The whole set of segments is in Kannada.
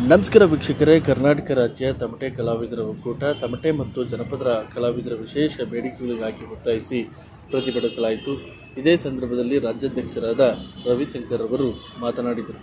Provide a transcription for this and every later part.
ನಮಸ್ಕಾರ ವೀಕ್ಷಕರೇ ಕರ್ನಾಟಕ ರಾಜ್ಯ ತಮಟೆ ಕಲಾವಿದರ ಒಕ್ಕೂಟ ತಮಟೆ ಮತ್ತು ಜನಪದ ಕಲಾವಿದರ ವಿಶೇಷ ಬೇಡಿಕೆಗಳಿಗಾಗಿ ಒತ್ತಾಯಿಸಿ ಪ್ರತಿಭಟಿಸಲಾಯಿತು ಇದೇ ಸಂದರ್ಭದಲ್ಲಿ ರಾಜ್ಯಾಧ್ಯಕ್ಷರಾದ ರವಿಶಂಕರ್ ಅವರು ಮಾತನಾಡಿದರು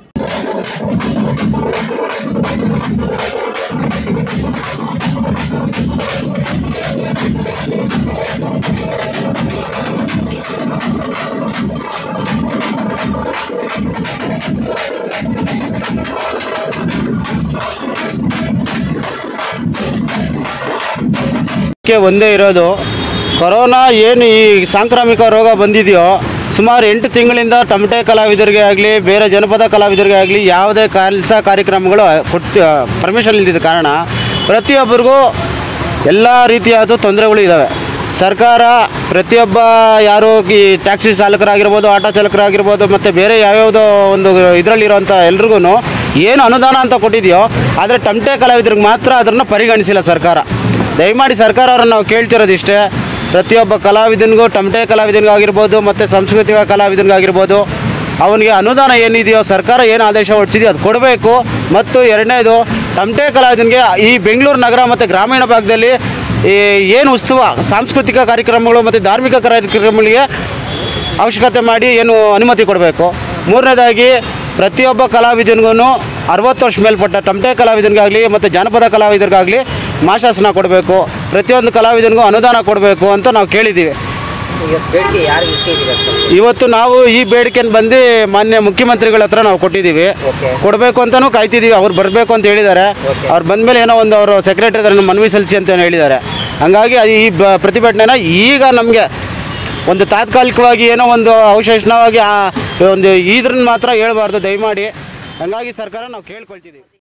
ಕ್ಕೆ ಒಂದೇ ಇರೋದು ಕೊರೋನಾ ಏನು ಈ ಸಾಂಕ್ರಾಮಿಕ ರೋಗ ಬಂದಿದೆಯೋ ಸುಮಾರು ಎಂಟು ತಿಂಗಳಿಂದ ಟಮಟೆ ಕಲಾವಿದರಿಗೆ ಆಗಲಿ ಬೇರೆ ಜನಪದ ಕಲಾವಿದರಿಗೆ ಆಗಲಿ ಯಾವುದೇ ಕೆಲಸ ಕಾರ್ಯಕ್ರಮಗಳು ಕೊಟ್ಟು ಪರ್ಮಿಷನ್ ಇಲ್ದಿದ್ದ ಕಾರಣ ಪ್ರತಿಯೊಬ್ಬರಿಗೂ ಎಲ್ಲ ರೀತಿಯಾದ ತೊಂದರೆಗಳು ಇದ್ದಾವೆ ಸರ್ಕಾರ ಪ್ರತಿಯೊಬ್ಬ ಯಾರು ಈ ಟ್ಯಾಕ್ಸಿ ಚಾಲಕರಾಗಿರ್ಬೋದು ಆಟೋ ಚಾಲಕರಾಗಿರ್ಬೋದು ಮತ್ತು ಬೇರೆ ಯಾವ್ಯಾವುದೋ ಒಂದು ಇದರಲ್ಲಿರೋಂಥ ಎಲ್ರಿಗೂ ಏನು ಅನುದಾನ ಅಂತ ಕೊಟ್ಟಿದೆಯೋ ಆದರೆ ಟಮಟೆ ಕಲಾವಿದರಿಗೆ ಮಾತ್ರ ಅದನ್ನು ಪರಿಗಣಿಸಿಲ್ಲ ಸರ್ಕಾರ ದಯಮಾಡಿ ಸರ್ಕಾರ ಅವರನ್ನು ನಾವು ಕೇಳ್ತಿರೋದಿಷ್ಟೇ ಪ್ರತಿಯೊಬ್ಬ ಕಲಾವಿದನಿಗೂ ಟಮಟೆ ಕಲಾವಿದನಿಗಾಗಿರ್ಬೋದು ಮತ್ತು ಸಾಂಸ್ಕೃತಿಕ ಕಲಾವಿದನಿಗಾಗಿರ್ಬೋದು ಅವನಿಗೆ ಅನುದಾನ ಏನಿದೆಯೋ ಸರ್ಕಾರ ಏನು ಆದೇಶ ಹೊರಡಿಸಿದೆಯೋ ಅದು ಕೊಡಬೇಕು ಮತ್ತು ಎರಡನೇದು ಟಮಟೆ ಕಲಾವಿದನಿಗೆ ಈ ಬೆಂಗಳೂರು ನಗರ ಮತ್ತು ಗ್ರಾಮೀಣ ಭಾಗದಲ್ಲಿ ಈ ಏನು ಉತ್ಸವ ಸಾಂಸ್ಕೃತಿಕ ಕಾರ್ಯಕ್ರಮಗಳು ಮತ್ತು ಧಾರ್ಮಿಕ ಕಾರ್ಯಕ್ರಮಗಳಿಗೆ ಅವಶ್ಯಕತೆ ಮಾಡಿ ಏನು ಅನುಮತಿ ಕೊಡಬೇಕು ಮೂರನೇದಾಗಿ ಪ್ರತಿಯೊಬ್ಬ ಕಲಾವಿದನಿಗೂ ಅರವತ್ತು ವರ್ಷ ಮೇಲ್ಪಟ್ಟ ಟಮಟೆ ಕಲಾವಿದನಿಗಾಗಲಿ ಮತ್ತು ಜಾನಪದ ಕಲಾವಿದರಿಗಾಗಲಿ ಮಾಶಾಸನ ಕೊಡಬೇಕು ಪ್ರತಿಯೊಂದು ಕಲಾವಿದನಿಗೂ ಅನುದಾನ ಕೊಡಬೇಕು ಅಂತ ನಾವು ಕೇಳಿದ್ದೀವಿ ಈಗ ಬೇಡಿಕೆ ಯಾರು ಇಟ್ಟಿದ್ದೀರಾ ಸರ್ ಇವತ್ತು ನಾವು ಈ ಬೇಡಿಕೆನ ಬಂದು ಮಾನ್ಯ ಮುಖ್ಯಮಂತ್ರಿಗಳ ಹತ್ರ ನಾವು ಕೊಟ್ಟಿದ್ದೀವಿ ಓಕೆ ಕೊಡಬೇಕು ಅಂತಲೂ ಕಾಯ್ತಿದ್ದೀವಿ ಅವ್ರು ಬರಬೇಕು ಅಂತ ಹೇಳಿದ್ದಾರೆ ಓಕೆ. ಅವ್ರು ಬಂದಮೇಲೆ ಏನೋ ಒಂದು ಅವರು ಸೆಕ್ರೆಟರಿ ಹತ್ರ ಮನವಿ ಸಲ್ಲಿಸಿ ಅಂತ ಏನೋ ಹೇಳಿದ್ದಾರೆ ಹಂಗಾಗಿ ಅದು ಈ ಬ ಪ್ರತಿಭಟನೆನ ಈಗ ನಮಗೆ ಒಂದು ತಾತ್ಕಾಲಿಕವಾಗಿ ಏನೋ ಒಂದು ಅವಶೇಷಣವಾಗಿ ಆ ಒಂದು ಇದ್ರನ್ನ ಮಾತ್ರ ಹೇಳ್ಬಾರ್ದು ದಯಮಾಡಿ ಹಂಗಾಗಿ ಸರ್ಕಾರ ನಾವು ಕೇಳ್ಕೊಳ್ತಿದ್ದೀವಿ